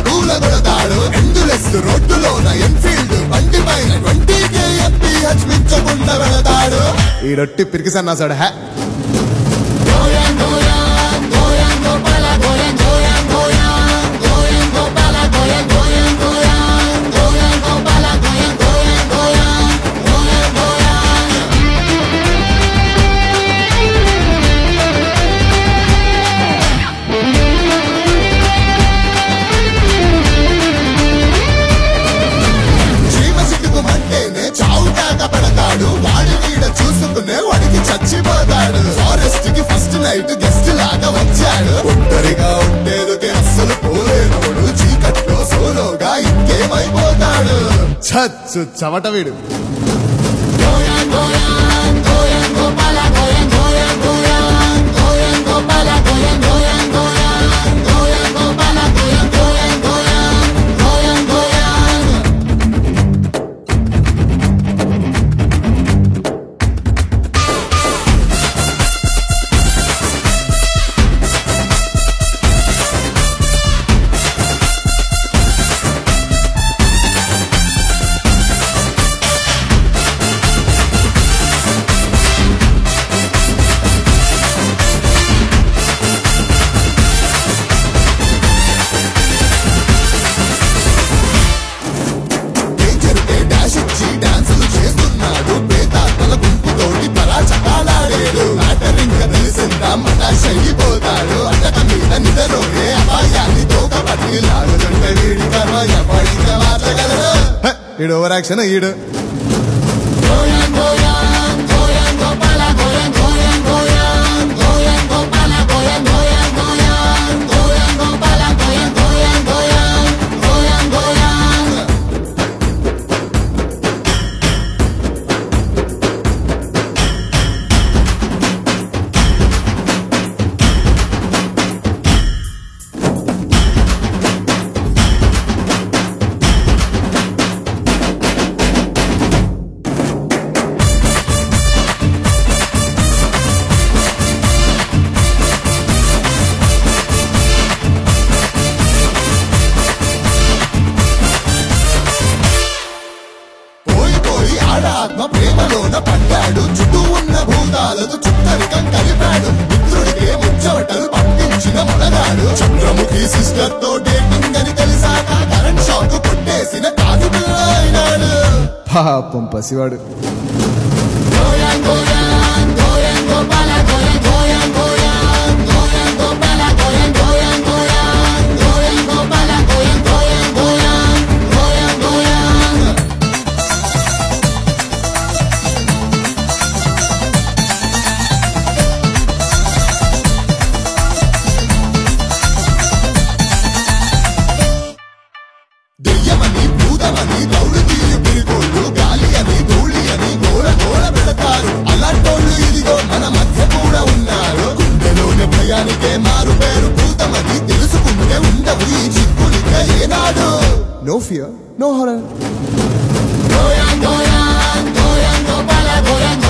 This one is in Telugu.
కూల కొడతాడు ఎండులెస్ రోడ్డులోన ఎన్ఫీల్డ్ బండి పైన ట్వంటీ కే ఎంపీహెచ్ మించకుండా వెళతాడు ఈ రొట్టి పిరికి సన్నాసాడు హే చీమ సిట్టుకుమంటేనే చావు కాక పెడతాడు వాడి వీడ చూసుకునే వాడికి చచ్చిపోతాడు ఫారెస్ట్ కి ఫస్ట్ నైట్ గెస్ట్ లాగా వచ్చాడు ఒంటరిగా ఉండేందుకే అస్సలు పోలేనోడు చీకట్లో సోలోగా ఇంకేమైపోతాడు చచ్చు చవట వీడు టీచర్కే డాష్ ఇచ్చి డాన్సులు చేస్తున్నాడు పేతాత్మల గుంపుతోటి పరాచకాలాడేడు మ్యాటరింక తెలిసిందా మటాష్ అయిపోతాడు అటక మీద నిద్రలోనే అపాయాన్ని తోక పట్టి లాగుతుంటే వీడి కర్మ ఎప్పటిక మార్చగలడు హ, ఈడు ఓవర్ యాక్షన్ ఈడు పోయి పోయి ఆడ ఆత్మ ప్రేమలోన పడ్డాడు చుట్టూ ఉన్న భూతాలతో చుట్టరికం కలిపాడు మిత్రుడికే ముచ్చవటలు పట్టించిన మొనగాడు చంద్రముఖి సిస్టర్ తో డేటింగ్ అని తెలిసాక కరెంట్ షాక్ కొట్టేసిన కాదు అయినాడు పాపం పసివాడు దెయ్యమని భూతమని దౌడు తీరు పిరికోళ్ళు గాలి అని ధూళి అని గోల గోల పెడతారు అలాంటోళ్ళు ఇదిగో మన మధ్య కూడా ఉన్నారు గుండెలోని భయానికే మారు పేరు భూతమని తెలుసుకుంటే ఉండవు ఈ చిక్కులిక ఏనాడు no fear no horror Goyan, Goyan, Goyan, Gopala, Goyan,